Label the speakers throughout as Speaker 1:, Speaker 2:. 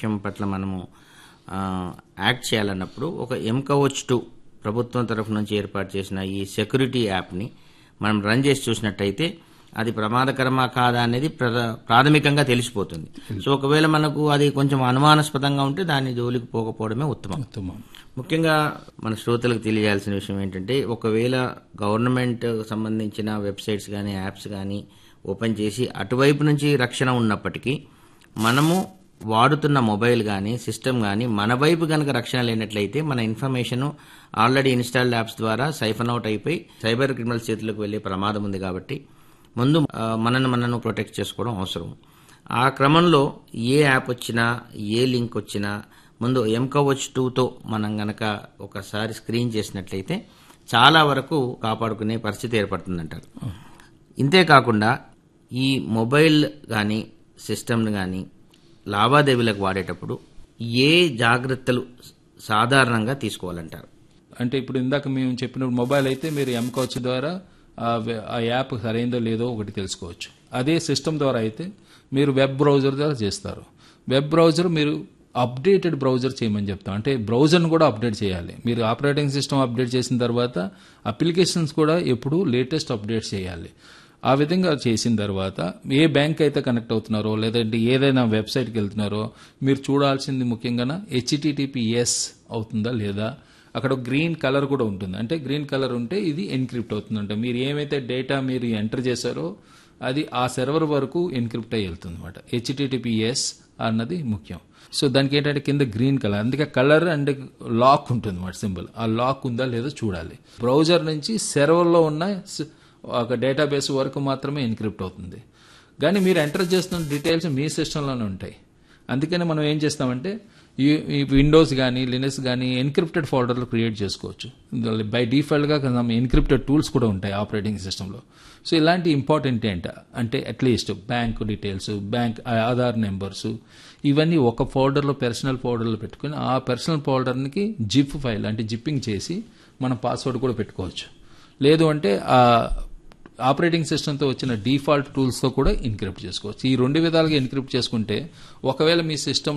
Speaker 1: విషయం పట్ల మనము ఆ, యాక్ట్ చేయాలన్నప్పుడు ఒక ఎంకవచ్ టూ ప్రభుత్వం తరఫు నుంచి ఏర్పాటు చేసిన ఈ సెక్యూరిటీ యాప్ని మనం రన్ చేసి చూసినట్టయితే అది ప్రమాదకరమా కాదా అనేది ప్ర- ప్రాథమికంగా తెలిసిపోతుంది సో ఒకవేళ మనకు అది కొంచెం అనుమానాస్పదంగా ఉంటే దాని జోలికి పోకపోవడమే ఉత్తమం
Speaker 2: ఉత్తమం
Speaker 1: ముఖ్యంగా మన శ్రోతలకు తెలియజేయాల్సిన విషయం ఏంటంటే ఒకవేళ గవర్నమెంట్ సంబంధించిన వెబ్సైట్స్ కానీ యాప్స్ కానీ ఓపెన్ చేసి అటువైపు నుంచి రక్షణ ఉన్నప్పటికీ మనము వాడుతున్న మొబైల్ కానీ సిస్టమ్ కానీ మన వైపు కనుక రక్షణ లేనట్లయితే మన ఇన్ఫర్మేషన్ ఆల్రెడీ ఇన్స్టాల్డ్ యాప్స్ ద్వారా సైఫన్ అవుట్ అయిపోయి సైబర్ క్రిమినల్ చేతులకు వెళ్లే ప్రమాదం ఉంది కాబట్టి ముందు ఆ, మనను మనను ప్రొటెక్ట్ చేసుకోవడం అవసరం ఆ క్రమంలో ఏ యాప్ వచ్చినా ఏ లింక్ వచ్చినా ముందు ఎంకవచ్ టూతో మనం గనక ఒకసారి స్క్రీన్ చేసినట్లయితే చాలా వరకు కాపాడుకునే పరిస్థితి ఏర్పడుతుందంటారు ఇంతే కాకుండా ఈ మొబైల్ కానీ సిస్టమ్ని కానీ లావాదేవీలకు వాడేటప్పుడు ఏ జాగ్రత్తలు సాధారణంగా తీసుకోవాలంటారు
Speaker 2: అంటే ఇప్పుడు ఇందాక మేము చెప్పినప్పుడు మొబైల్ అయితే మీరు ఎంకోచ్ ద్వారా ఆ వె- ఆ యాప్ సరైందో లేదో ఒకటి తెలుసుకోవచ్చు అదే సిస్టమ్ ద్వారా అయితే మీరు వెబ్ బ్రౌజర్ ద్వారా చేస్తారు వెబ్ బ్రౌజర్ మీరు అప్డేటెడ్ బ్రౌజర్ చేయమని చెప్తాం అంటే బ్రౌజర్ను కూడా అప్డేట్ చేయాలి మీరు ఆపరేటింగ్ సిస్టమ్ అప్డేట్ చేసిన తర్వాత అప్లికేషన్స్ కూడా ఎప్పుడు లేటెస్ట్ అప్డేట్ చేయాలి ఆ విధంగా చేసిన తర్వాత ఏ బ్యాంక్ అయితే కనెక్ట్ అవుతున్నారో లేదంటే ఏదైనా వెబ్సైట్కి వెళ్తున్నారో మీరు చూడాల్సింది ముఖ్యంగా హెచ్టిటిపిఎస్ అవుతుందా లేదా అక్కడ గ్రీన్ కలర్ కూడా ఉంటుంది అంటే గ్రీన్ కలర్ ఉంటే ఇది ఎన్క్రిప్ట్ అవుతుంది అంటే మీరు ఏమైతే డేటా మీరు ఎంటర్ చేశారో అది ఆ సర్వర్ వరకు ఎన్క్రిప్ట్ అయ్యి వెళ్తుంది అనమాట హెచ్టిటిపిఎస్ అన్నది ముఖ్యం సో దానికి ఏంటంటే కింద గ్రీన్ కలర్ అందుకే కలర్ అండ్ లాక్ ఉంటుంది అనమాట సింబల్ ఆ లాక్ ఉందా లేదో చూడాలి బ్రౌజర్ నుంచి సర్వర్లో ఉన్న స- ఒక డేటాబేస్ వరకు మాత్రమే ఎన్క్రిప్ట్ అవుతుంది కానీ మీరు ఎంటర్ చేస్తున్న డీటెయిల్స్ మీ సిస్టంలోనే ఉంటాయి అందుకని మనం ఏం చేస్తామంటే ఈ ఈ విండోస్ కానీ లినక్స్ కానీ ఎన్క్రిప్టెడ్ ఫోల్డర్లు క్రియేట్ చేసుకోవచ్చు బై డిఫాల్ట్గా ఎన్క్రిప్టెడ్ టూల్స్ కూడా ఉంటాయి ఆపరేటింగ్ సిస్టంలో సో ఇలాంటి ఇంపార్టెంట్ ఏంట అంటే at least bank details bank Aadhaar numbers ఇవన్నీ ఒక ఫోల్డర్లో పర్సనల్ ఫోల్డర్లో పెట్టుకుని ఆ పర్సనల్ ఫోల్డర్కి జిప్ ఫైల్ అంటే జిప్పింగ్ చేసి మనం పాస్వర్డ్ కూడా పెట్టుకోవచ్చు లేదు అంటే ఆ ఆపరేటింగ్ సిస్టమ్తో వచ్చిన డిఫాల్ట్ టూల్స్తో కూడా ఎన్క్రిప్ట్ చేసుకోవచ్చు ఈ రెండు విధాలుగా ఎన్క్రిప్ట్ చేసుకుంటే ఒకవేళ మీ సిస్టమ్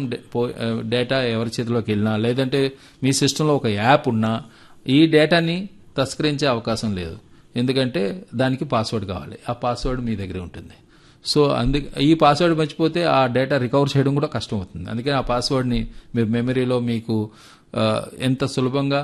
Speaker 2: డేటా ఎవరి చేతిలోకి వెళ్ళినా లేదంటే మీ సిస్టంలో ఒక యాప్ ఉన్నా ఈ డేటాని తస్కరించే అవకాశం లేదు ఎందుకంటే దానికి పాస్వర్డ్ కావాలి ఆ పాస్వర్డ్ మీ దగ్గరే ఉంటుంది సో అందు ఈ పాస్వర్డ్ మర్చిపోతే ఆ డేటా రికవర్ చేయడం కూడా కష్టం అవుతుంది అందుకని ఆ పాస్వర్డ్ని మీరు మెమరీలో మీకు ఆ, ఎంత సులభంగా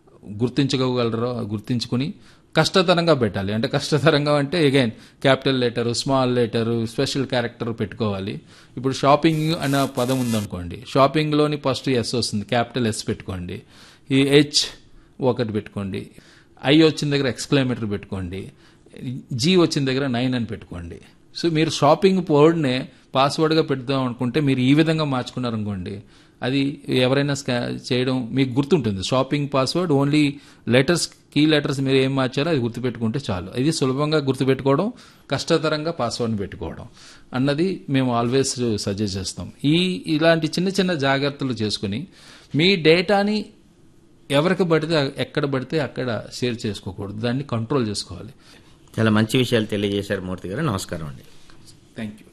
Speaker 2: గుర్తించగలరో గుర్తించుకుని కష్టతరంగా పెట్టాలి అంటే కష్టతరంగా అంటే again capital letter small letter special character పెట్టుకోవాలి ఇప్పుడు షాపింగ్ అన్న పదం ఉందనుకోండి షాపింగ్లోని ఫస్ట్ ఎస్ వస్తుంది క్యాపిటల్ ఎస్ పెట్టుకోండి ఈ హెచ్ ఒకటి పెట్టుకోండి ఐ వచ్చిన దగ్గర ఎక్స్క్లమేటర్ పెట్టుకోండి జీ వచ్చిన దగ్గర నైన్ అని పెట్టుకోండి సో మీరు షాపింగ్ వర్డ్నే పాస్వర్డ్గా పెడదాం అనుకుంటే మీరు ఈ విధంగా మార్చుకున్నారనుకోండి అది ఎవరైనా స్కా చేయడం మీకు గుర్తుంటుంది షాపింగ్ పాస్వర్డ్ ఓన్లీ లెటర్స్ కీ లెటర్స్ మీరు ఏం మార్చారో అది గుర్తుపెట్టుకుంటే చాలు ఇది సులభంగా గుర్తుపెట్టుకోవడం కష్టతరంగా పాస్వర్డ్ని పెట్టుకోవడం అన్నది మేము ఆల్వేస్ సజెస్ట్ చేస్తాం ఈ ఇలాంటి చిన్న చిన్న జాగ్రత్తలు చేసుకుని మీ డేటాని ఎవరికి పడితే ఎక్కడ పడితే అక్కడ షేర్ చేసుకోకూడదు దాన్ని కంట్రోల్ చేసుకోవాలి
Speaker 1: చాలా మంచి విషయాలు తెలియజేశారు మూర్తి గారు నమస్కారం అండి
Speaker 2: థ్యాంక్ యూ